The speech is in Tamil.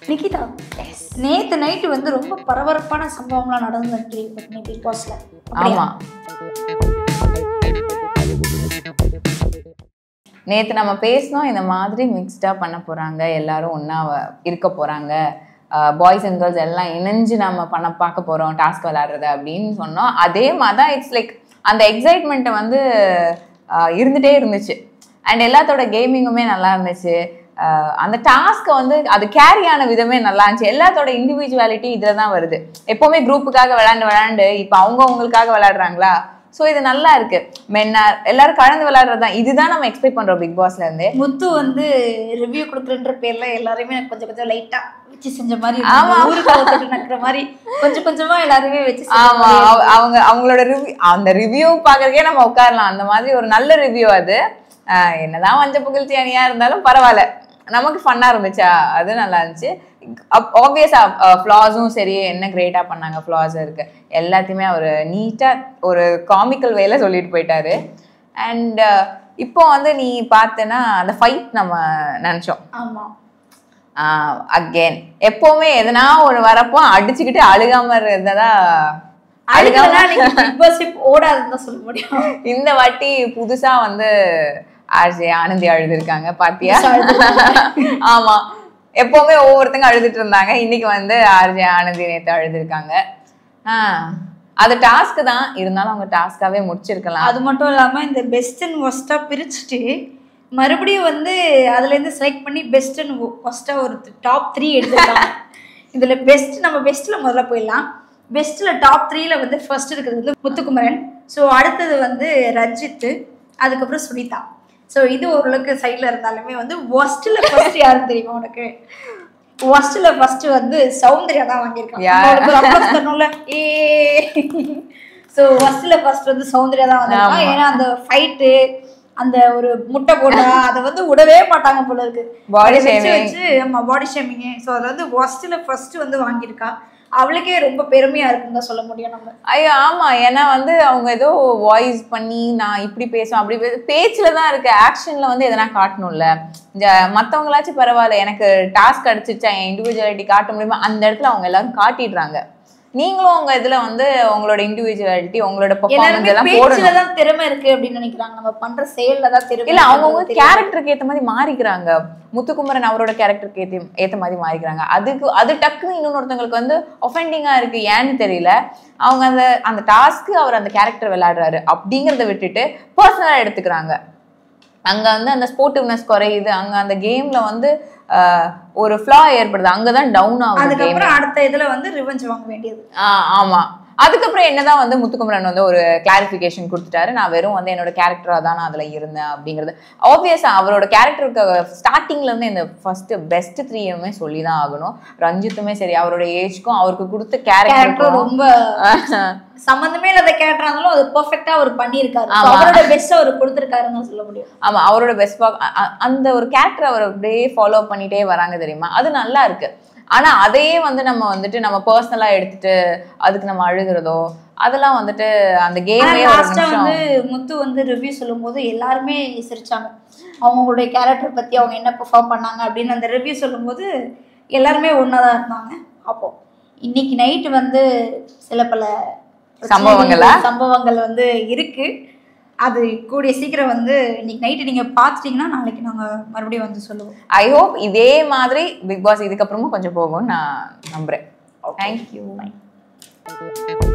நிகிதா நேத்து நைட்டு வந்து ரொம்ப பரபரப்பான சம்பவம்லாம் நடந்து கேள்விப்பட்டேன் பிக் பாஸ்ல ஆமா நேத்து நம்ம பேசினோம் இந்த மாதிரி மிக்ஸ்டா பண்ண போறாங்க எல்லாரும் ஒண்ணா வ- இருக்க போறாங்க பாய்ஸ் அண்ட் கேர்ள்ஸ் எல்லாம் இணைஞ்சு நம்ம பண்ண பார்க்க போறோம் டாஸ்க் விளையாடுறது அப்படின்னு சொன்னோம் அதே மாதிரி தான் இட்ஸ் லைக் அந்த எக்ஸைட்மெண்ட்டை வந்து ஆஹ் இருந்துட்டே இருந்துச்சு அண்ட் எல்லாத்தோட கேமிங்குமே நல்லா இருந்துச்சு ஆஹ் அந்த டாஸ்க்கை வந்து அது கேரி ஆன விதமே நல்லா இருந்துச்சு எல்லாத்தோட இண்டிவிஜுவாலிட்டி இதில் தான் வருது எப்போவுமே குரூப்புக்காக விளையாண்டு விளையாண்டு இப்போ அவங்க அவங்களுக்காக விளையாடுறாங்களா ஸோ இது நல்லா இருக்கு மென்னா எல்லாரும் கலந்து விளையாடுறது தான் இதுதான் நம்ம எக்ஸ்பெக்ட் பண்றோம் பிக் பாஸ்ல இருந்து முத்து வந்து ரிவ்யூ கொடுக்குறன்ற பேர்ல எல்லாருமே எனக்கு கொஞ்சம் கொஞ்சம் லைட்டா வச்சு செஞ்ச மாதிரி ஆமா. இருந்தது. ஊருக்கு ஒருத்தர் நக்கிற மாதிரி கொஞ்சம் கொஞ்சமா எல்லாருமே வச்சு செஞ்ச ஆமா மாதிரி அவ- அவங்க அவங்களோட ரிவ்யூ அந்த ரிவ்யூ பாக்குறதுக்கே நம்ம உட்காரலாம் அந்த மாதிரி ஒரு நல்ல ரிவ்யூ அது ஆஹ் என்னதான் வஞ்ச புகழ்ச்சி அணியா இருந்தாலும் பரவாயில்ல நமக்கு ஃபன்னா இருந்துச்சா அது நல்லா இருந்துச்சு ஆப்வியஸா ஃப்ளாஸும் சரி என்ன கிரேட்டா பண்ணாங்க ஃப்ளாஸ் இருக்கு எல்லாத்தையுமே அவர் நீட்டா ஒரு காமிக்கல் வேல சொல்லிட்டு போயிட்டாரு அண்ட் இப்போ வந்து நீ பார்த்தேன்னா அந்த ஃபைட் நம்ம நினைச்சோம் ஆமா அகேன் எப்பவுமே எதனா ஒரு வரப்போ அடிச்சுக்கிட்டு அழுகாம இருந்ததா அழுகாம அழுகலாம் நீங்க பிக் பாஸ் ஓடாதுன்னு தான் சொல்ல முடியும் இந்த வாட்டி புதுசா வந்து ஆர்ஜே ஆனந்தி அழுதுருக்காங்க பாத்தியா ஆமா எப்பவுமே ஒவ்வொருத்தங்க அழுதுட்டு இருந்தாங்க இன்னைக்கு வந்து ஆர்ஜே ஆனந்தி நேத்து அழுதுருக்காங்க ஆஹ் அது டாஸ்க் தான் இருந்தாலும் அவங்க டாஸ்காவே முடிச்சிருக்கலாம் அது மட்டும் இல்லாம இந்த பெஸ்ட் அண்ட் ஒஸ்டா பிரிச்சுட்டு மறுபடியும் வந்து அதுல இருந்து செலக்ட் பண்ணி பெஸ்ட் அண்ட் ஒஸ்டா ஒரு டாப் த்ரீ எடுத்துருக்காங்க இதுல பெஸ்ட் நம்ம பெஸ்ட்ல முதல்ல போயிடலாம் பெஸ்ட்ல டாப் த்ரீல வந்து ஃபர்ஸ்ட் இருக்கிறது வந்து முத்துக்குமரன் ஸோ அடுத்தது வந்து ரஞ்சித் அதுக்கப்புறம் சுனிதா ஸோ இது ஓரளவுக்கு சைடில் இருந்தாலுமே வந்து ஒஸ்ட்டில் ஃபர்ஸ்ட் யாருன்னு தெரியுமா உனக்கு ஒஸ்ட்டில் ஃபர்ஸ்ட் வந்து சௌந்தர்யா தான் வாங்கியிருக்காங்க Yeah. அவளுக்கு ஒரு applause தரணும்ல ஏ ஸோ ஃபர்ஸ்ட்ல ஃபர்ஸ்ட் வந்து சௌந்தர்யா தான் வந்திருக்காங்க ஆமா. ஏன்னா அந்த ஃபைட்டு அந்த ஒரு முட்டை போட்டா அதை வந்து விடவே மாட்டாங்க போல இருக்கு Body அதை வச்சு shaming. வச்சு ஆமா பாடி ஷேமிங் ஸோ அது வந்து ஃபர்ஸ்ட்ல ஃபர்ஸ்ட் வந்து வாங்கியிருக்கா அவளுக்கே ரொம்ப பெருமையா இருக்குன்னு தான் சொல்ல முடியும் நம்ம ஐயோ ஆமா ஏன்னா வந்து அவங்க ஏதோ வாய்ஸ் பண்ணி நான் இப்படி பேசுவேன் அப்படி பேச பேச்சுல தான் இருக்கு ஆக்ஷன்ல வந்து எதனா காட்டணும்ல இந்த மத்தவங்களாச்சும் பரவாயில்ல எனக்கு டாஸ்க் அடிச்சிச்சா என் இண்டிவிஜுவாலிட்டி காட்ட முடியுமா அந்த இடத்துல அவங்க எல்லாரும் காட்டிடுறாங்க நீங்களும் உங்க இதுல வந்து உங்களோட இண்டிவிஜுவாலிட்டி உங்களோட பெர்ஃபார்மன்ஸ் எல்லாருமே எல்லாம் பேச்சுல போடணும் தான் திறமை இருக்கு அப்படின்னு நினைக்கிறாங்க நம்ம பண்ற செயல்ல தான் திறமை இல்ல இருக்குன்றது அவங்கவுங்க தெரியாது. கேரக்டருக்கு ஏத்த மாதிரி மாறிக்கிறாங்க முத்துக்குமரன் அவரோட கேரக்டருக்கு ஏத்த ஏத்த மாதிரி மாறிக்கிறாங்க அதுக்கு அது டக்குன்னு இன்னொருத்தவங்களுக்கு வந்து ஒஃபெண்டிங்கா இருக்கு ஏன்னு தெரியல அவங்க அந்த அந்த டாஸ்க்கு அவர் அந்த கேரக்டர் விளையாடுறாரு அப்படிங்கறத விட்டுட்டு பர்சனலா எடுத்துக்கிறாங்க அங்க வந்து அந்த ஸ்போர்ட்டிவ்னஸ் குறையுது அங்க அந்த கேம்ல வந்து ஆஹ், ஒரு ஃப்ளா ஏற்படுது அங்கதான் டவுன் ஆகுது கேம் அதுக்கப்புறம் அடுத்த இதுல வந்து ரிவெஞ்ச் வாங்க வேண்டியது ஆஹ் ஆமா அதுக்கப்புறம் என்னதான் வந்து முத்துக்குமரன் வந்து ஒரு கிளாரிஃபிகேஷன் கொடுத்துட்டாரு நான் வெறும் வந்து என்னோட கேரக்டரா தான் நான் அதுல இருந்தேன் அப்படிங்கிறது ஆப்வியஸா அவரோட கேரக்டருக்கு ஸ்டார்டிங்ல இருந்து இந்த ஃபர்ஸ்ட் பெஸ்ட் த்ரீயுமே சொல்லி தான் ஆகணும் ரஞ்சித்துமே சரி அவரோட ஏஜ்க்கும் அவருக்கு கொடுத்த கேரக்டர் கேரக்டர் ரொம்ப சம்பந்தமே இல்லாத கேரக்டர் இருந்தாலும் அது பெர்ஃபெக்டா அவர் பண்ணியிருக்காரு So, ஆமா. அவரோட பெஸ்ட் அவர் கொடுத்திருக்காருன்னு தான் சொல்ல முடியும் ஆமா அவரோட பெஸ்ட் அந்த ஒரு கேரக்டர் அவர் அப்படியே ஃபாலோ பண்ணிட்டே வராங்க தெரியுமா அது நல்லா இருக்கு ஆனா அதையே வந்து நம்ம வந்துட்டு நம்ம பர்சனலா எடுத்துட்டு அதுக்கு நம்ம அழுகிறதோ அதெல்லாம் வந்துட்டு அந்த கேமே ஒரு லாஸ்டா நிமிஷம் வந்து முத்து வந்து ரிவ்யூ சொல்லும்போது எல்லாருமே சிரிச்சாங்க அவங்களுடைய கேரக்டர் பத்தி அவங்க என்ன பெர்ஃபார்ம் பண்ணாங்க அப்படின்னு அந்த ரிவ்யூ சொல்லும்போது எல்லாருமே ஒன்றா தான் இருந்தாங்க அப்போ இன்னைக்கு நைட்டு வந்து சில பல சம்பவங்களா? சம்பவங்கள் வந்து இருக்கு அது கூடிய சீக்கிரம் வந்து இன்னைக்கு நைட்டு நீங்க பார்த்துட்டீங்கன்னா நாளைக்கு நாங்க மறுபடியும் வந்து சொல்லுவோம் ஐ ஹோப் இதே மாதிரி பிக் பாஸ் இதுக்கப்புறமும் கொஞ்சம் போகும்னு நான் நம்புறேன் தேங்க்யூ